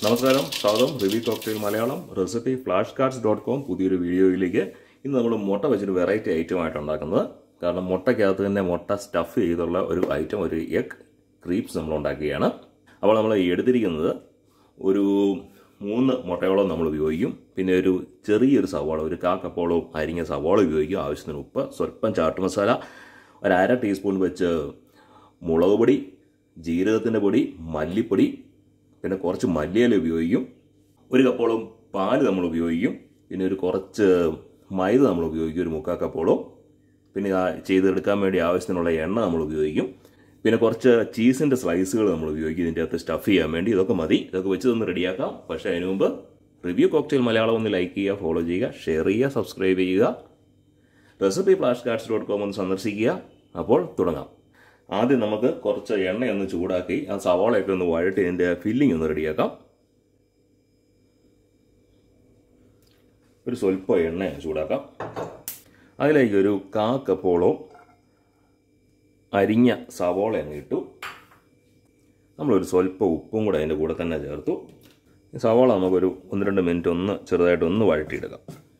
നമസ്കാരം സ്വാഗതം review cocktail Malayalam recipe flash cards dot com പുതിയൊരു വീഡിയോയിലേക്ക് ഇന്ന് നമ്മൾ മുട്ട വെച്ചൊരു വെറൈറ്റി ഐറ്റം ആയിട്ട് ഉണ്ടാക്കുന്നത് കാരണം മുട്ടയ്ക്കകത്ത് തന്നെ മുട്ട സ്റ്റഫ് ചെയ്തുള്ള ഒരു ഐറ്റം ഒരു എഗ് ക്രീപ്സ് നമ്മൾ ഉണ്ടാക്കുകയാണ് അപ്പോൾ നമ്മൾ എടുത്തിരിക്കുന്നത് ഒരു മൂന്ന് മുട്ടയോളം നമ്മൾ ഉപയോഗിക്കും പിന്നെ ഒരു ചെറിയൊരു സവാള ഒരു കാക്കപ്പോളവും അരിഞ്ഞ സവാള ഉപയോഗിക്കും ആവശ്യത്തിന് ഉപ്പ് സ്വല്പം ചാട്ട് മസാല ഒരു അര ടീസ്പൂൺ വെച്ച് മുളക് പൊടി ജീരകത്തിൻ്റെ പൊടി മല്ലിപ്പൊടി പിന്നെ കുറച്ച് മല്ലിയില ഉപയോഗിക്കും ഒരു കപ്പോളം പാല് നമ്മൾ ഉപയോഗിക്കും പിന്നെ ഒരു കുറച്ച് മൈദ നമ്മൾ ഉപയോഗിക്കും ഒരു മുക്കാൽ കപ്പോളം പിന്നെ ആ ചെയ്തെടുക്കാൻ വേണ്ടി ആവശ്യത്തിനുള്ള എണ്ണ നമ്മൾ ഉപയോഗിക്കും പിന്നെ കുറച്ച് ചീസിൻ്റെ സ്ലൈസുകൾ നമ്മൾ ഉപയോഗിക്കും ഇതിൻ്റെ അകത്ത് സ്റ്റഫ് ചെയ്യാൻ വേണ്ടി ഇതൊക്കെ മതി ഇതൊക്കെ വെച്ച് തന്നെ റെഡിയാക്കാം പക്ഷേ അതിന് മുമ്പ് റിവ്യൂ കോക്ടെയിൽ മലയാളം ഒന്ന് ലൈക്ക് ചെയ്യുക ഫോളോ ചെയ്യുക ഷെയർ ചെയ്യുക സബ്സ്ക്രൈബ് ചെയ്യുക recipe flash cards dot com ഒന്ന് സന്ദർശിക്കുക അപ്പോൾ തുടങ്ങാം ആദ്യം നമുക്ക് കുറച്ച് എണ്ണയൊന്ന് ചൂടാക്കി ആ സവാളയൊക്കെ ഒന്ന് വഴട്ടി ഇതിൻ്റെ ഫില്ലിംഗ് ഒന്ന് റെഡിയാക്കാം ഒരു സ്വല്പം എണ്ണ ചൂടാക്കാം അതിലേക്ക് ഒരു കാ കപ്പോളം അരിഞ്ഞ സവാള അങ്ങ് ഇട്ടു നമ്മളൊരു സ്വല്പം ഉപ്പും കൂടെ അതിൻ്റെ കൂടെ തന്നെ ചേർത്തു ഈ സവാള നമുക്കൊരു ഒന്ന് രണ്ട് മിനിറ്റ് ഒന്ന് ചെറുതായിട്ട് ഒന്ന് വഴട്ടിയെടുക്കാം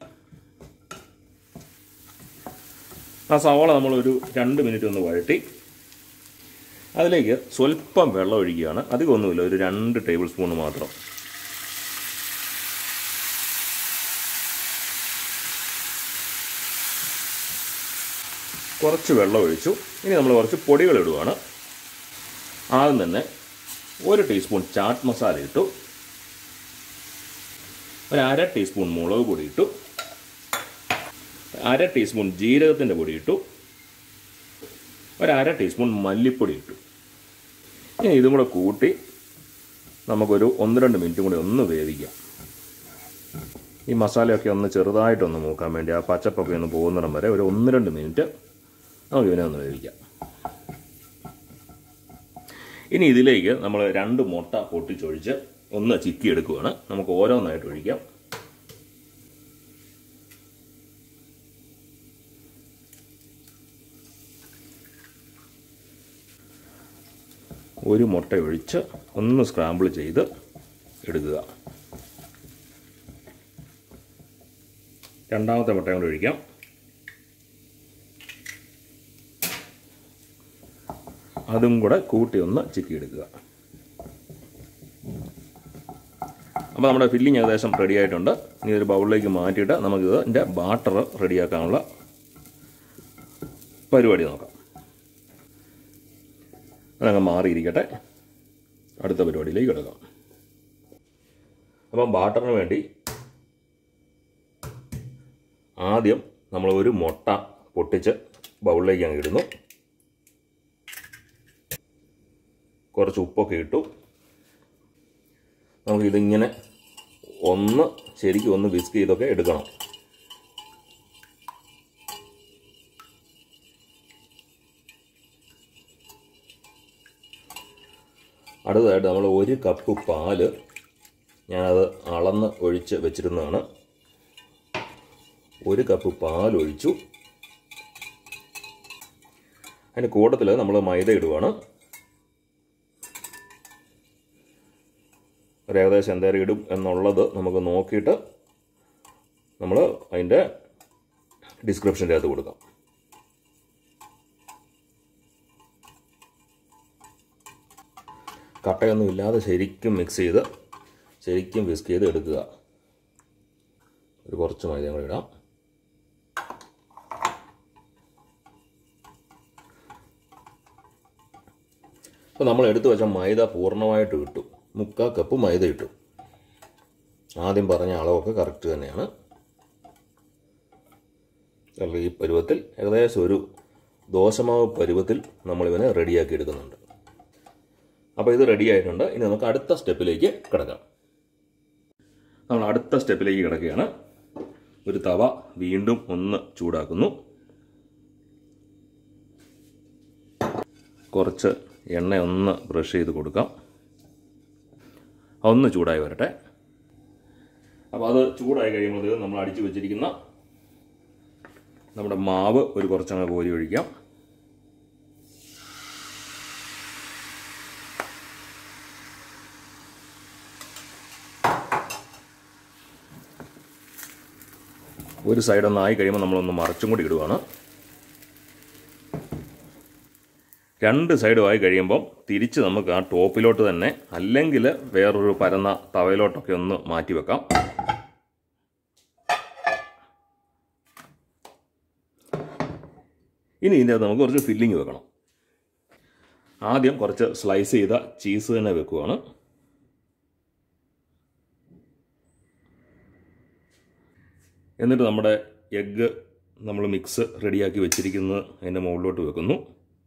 ആ സവാള നമ്മളൊരു രണ്ട് മിനിറ്റ് ഒന്ന് വഴട്ടി അതിലേക്ക് സ്വല്പം വെള്ളം ഒഴിക്കുകയാണ് അധികമൊന്നുമില്ല ഒരു രണ്ട് ടേബിൾ സ്പൂൺ മാത്രം കുറച്ച് വെള്ളം ഒഴിച്ചു ഇനി നമ്മൾ കുറച്ച് പൊടികൾ ഇടുവാണ് ആദ്യം തന്നെ ഒരു ടീസ്പൂൺ ചാട്ട് മസാല ഇട്ടു ഒരു അര ടീസ്പൂൺ മുളക് പൊടി ഇട്ടു അര ടീസ്പൂൺ ജീരകത്തിൻ്റെ പൊടി ഇട്ടു ഒരു അര ടീസ്പൂൺ മല്ലിപ്പൊടി ഇട്ടു ഇനി ഇതും കൂടെ കൂട്ടി നമുക്കൊരു ഒന്ന് രണ്ട് മിനിറ്റും കൂടി ഒന്ന് വേവിക്കാം ഈ മസാലയൊക്കെ ഒന്ന് ചെറുതായിട്ടൊന്ന് മൂക്കാൻ വേണ്ടി ആ പച്ചപ്പൊക്കെ ഒന്ന് പോകുന്നിടം വരെ ഒരു ഒന്ന് രണ്ട് മിനിറ്റ് നമുക്ക് ഇതിനെ ഒന്ന് വേവിക്കാം ഇനി ഇതിലേക്ക് നമ്മൾ രണ്ട് മുട്ട പൊട്ടിച്ചൊഴിച്ച് ഒന്ന് ചിക്കി എടുക്കുകയാണ് നമുക്ക് ഓരോന്നായിട്ട് ഒഴിക്കാം ഒരു മുട്ട ഒഴിച്ച് ഒന്ന് സ്ക്രാമ്പിൾ ചെയ്ത് എടുക്കുക രണ്ടാമത്തെ മുട്ടയും കൂടി ഒഴിക്കാം അതും കൂടെ കൂട്ടി ഒന്ന് ചിക്കിയെടുക്കുക അപ്പോൾ നമ്മുടെ ഫില്ലിങ് ഏകദേശം റെഡി ആയിട്ടുണ്ട് ഇനി ഒരു ബൗളിലേക്ക് മാറ്റിയിട്ട് നമുക്ക് ഇതിൻ്റെ ബാട്ടർ റെഡിയാക്കാനുള്ള പരിപാടി നോക്കാം അതങ്ങ് മാറിയിരിക്കട്ടെ അടുത്ത പരിപാടിയിലേക്ക് കിടക്കാം അപ്പം ബാട്ടറിന് വേണ്ടി ആദ്യം നമ്മൾ ഒരു മുട്ട പൊട്ടിച്ച് ബൗളിലേക്ക് അങ്ങ് ഇടുന്നു കുറച്ച് ഉപ്പൊക്കെ ഇട്ടു നമുക്കിതിങ്ങനെ ഒന്ന് ശരിക്കും ഒന്ന് വിസ്ക് ചെയ്തൊക്കെ എടുക്കണം അടുത്തതായിട്ട് നമ്മൾ ഒരു കപ്പ് പാല് ഞാനത് അളന്ന് ഒഴിച്ച് വെച്ചിരുന്നതാണ് ഒരു കപ്പ് പാൽ ഒഴിച്ചു അതിൻ്റെ കൂട്ടത്തിൽ നമ്മൾ മൈദ ഇടുവാണ് ഒരു ഏകദേശം എന്തേരം ഇടും എന്നുള്ളത് നമുക്ക് നോക്കിയിട്ട് നമ്മൾ അതിൻ്റെ ഡിസ്ക്രിപ്ഷൻ്റെ അകത്ത് കൊടുക്കാം കട്ടയൊന്നും ഇല്ലാതെ ശരിക്കും മിക്സ് ചെയ്ത് ശരിക്കും വിസ്ക് ചെയ്ത് എടുക്കുക ഒരു കുറച്ച് മൈദ കൂടെ ഇടാം അപ്പോൾ നമ്മൾ എടുത്തു വെച്ച മൈദ പൂർണ്ണമായിട്ട് ഇട്ടു മുക്കാൽ കപ്പ് മൈദ ഇട്ടു ആദ്യം പറഞ്ഞ അളവൊക്കെ കറക്റ്റ് തന്നെയാണ് അല്ല ഈ പരുവത്തിൽ ഏകദേശം ഒരു ദോശമാവ് പരുവത്തിൽ നമ്മളിവനെ റെഡിയാക്കി എടുക്കുന്നുണ്ട് അപ്പോൾ ഇത് റെഡി ആയിട്ടുണ്ട് ഇനി നമുക്ക് അടുത്ത സ്റ്റെപ്പിലേക്ക് കിടക്കാം നമ്മൾ അടുത്ത സ്റ്റെപ്പിലേക്ക് കിടക്കുകയാണ് ഒരു തവ വീണ്ടും ഒന്ന് ചൂടാക്കുന്നു കുറച്ച് എണ്ണ ഒന്ന് ബ്രഷ് ചെയ്ത് കൊടുക്കാം ഒന്ന് ചൂടായി വരട്ടെ അപ്പോൾ അത് ചൂടായി കഴിയുമ്പോൾ നമ്മൾ അടിച്ചു വെച്ചിരിക്കുന്ന നമ്മുടെ മാവ് ഒരു കുറച്ചങ്ങ് കോരി ഒഴിക്കാം ഒരു സൈഡ് ഒന്ന് ആയി കഴിയുമ്പോൾ നമ്മളൊന്ന് മറച്ചും കൂടി ഇടുവാണ് രണ്ട് സൈഡും ആയി കഴിയുമ്പം തിരിച്ച് നമുക്ക് ആ ടോപ്പിലോട്ട് തന്നെ അല്ലെങ്കിൽ വേറൊരു പരന്ന തവയിലോട്ടൊക്കെ ഒന്ന് മാറ്റി വെക്കാം ഇനി ഇതിൻ്റെ അകത്ത് നമുക്ക് കുറച്ച് ഫില്ലിങ് വെക്കണം ആദ്യം കുറച്ച് സ്ലൈസ് ചെയ്ത ചീസ് തന്നെ വെക്കുവാണ് എന്നിട്ട് നമ്മുടെ എഗ്ഗ് നമ്മൾ മിക്സ് റെഡിയാക്കി വെച്ചിരിക്കുന്നത് അതിൻ്റെ മുകളിലോട്ട് വെക്കുന്നു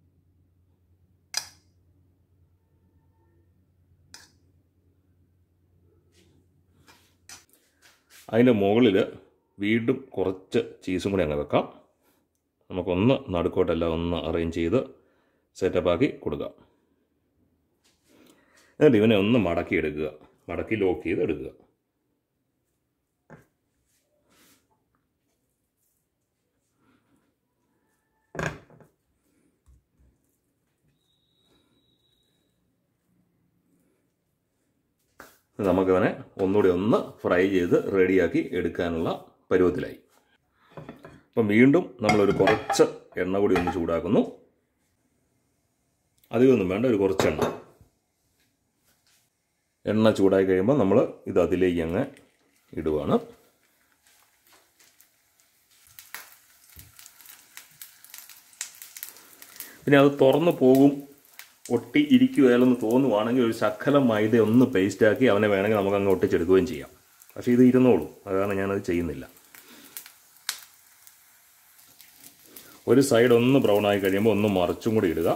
അതിൻ്റെ മുകളിൽ വീണ്ടും കുറച്ച് ചീസും കൂടി അങ്ങ് വെക്കാം നമുക്കൊന്ന് നടുക്കോട്ടെല്ലാം ഒന്ന് അറേഞ്ച് ചെയ്ത് സെറ്റപ്പാക്കി കൊടുക്കാം എന്നിട്ട് ഇവനെ ഒന്ന് മടക്കി എടുക്കുക മടക്കി ലോക്ക് ചെയ്ത് എടുക്കുക നമുക്കവനെ ഒന്നുകൂടി ഒന്ന് ഫ്രൈ ചെയ്ത് റെഡിയാക്കി എടുക്കാനുള്ള പരുവത്തിലായി അപ്പം വീണ്ടും നമ്മളൊരു കുറച്ച് എണ്ണ കൂടി ഒന്ന് ചൂടാക്കുന്നു അധികമൊന്നും വേണ്ട ഒരു കുറച്ച് എണ്ണ എണ്ണ ചൂടായി കഴിയുമ്പോൾ നമ്മൾ ഇത് അതിലേക്ക് അങ്ങ് ഇടുവാണ് പിന്നെ അത് തുറന്നു പോകും ഒട്ടി ഇരിക്കുകയല്ലെന്ന് തോന്നുവാണെങ്കിൽ ഒരു ശക്കലം മൈദ ഒന്ന് പേസ്റ്റാക്കി അവനെ വേണമെങ്കിൽ നമുക്ക് അങ്ങ് ഒട്ടിച്ചെടുക്കുകയും ചെയ്യാം പക്ഷേ ഇത് ഇരുന്നോളൂ അതാണ് ഞാനത് ചെയ്യുന്നില്ല ഒരു സൈഡ് ഒന്ന് ബ്രൗൺ ആയി കഴിയുമ്പോൾ ഒന്ന് മറിച്ചും കൂടി ഇടുക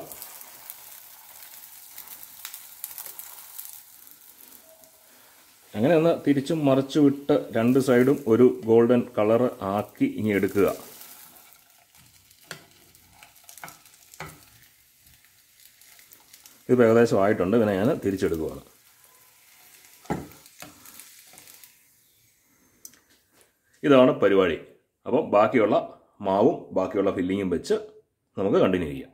അങ്ങനെ ഒന്ന് തിരിച്ചും മറിച്ചു വിട്ട് രണ്ട് സൈഡും ഒരു ഗോൾഡൻ കളർ ആക്കി ഇനി എടുക്കുക ഇതിപ്പോൾ ഏകദേശം ആയിട്ടുണ്ട് പിന്നെ ഞാൻ തിരിച്ചെടുക്കുകയാണ് ഇതാണ് പരിപാടി അപ്പം ബാക്കിയുള്ള മാവും ബാക്കിയുള്ള ഫില്ലിങ്ങും വെച്ച് നമുക്ക് കണ്ടിന്യൂ ചെയ്യാം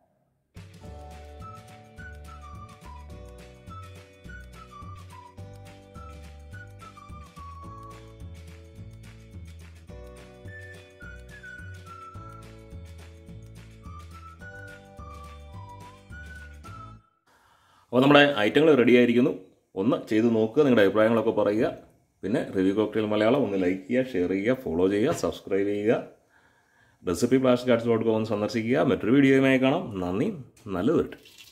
അപ്പോൾ നമ്മുടെ ഐറ്റങ്ങൾ റെഡി ആയിരിക്കുന്നു ഒന്ന് ചെയ്ത് നോക്കുക നിങ്ങളുടെ അഭിപ്രായങ്ങളൊക്കെ പറയുക പിന്നെ റിവ്യൂ കോക്ടെയിൽ മലയാളം ഒന്ന് ലൈക്ക് ചെയ്യുക ഷെയർ ചെയ്യുക ഫോളോ ചെയ്യുക സബ്സ്ക്രൈബ് ചെയ്യുക recipe flash cards dot com സന്ദർശിക്കുക മറ്റൊരു വീഡിയോയുമായി കാണാം നന്ദി നല്ലത് വരട്ടെ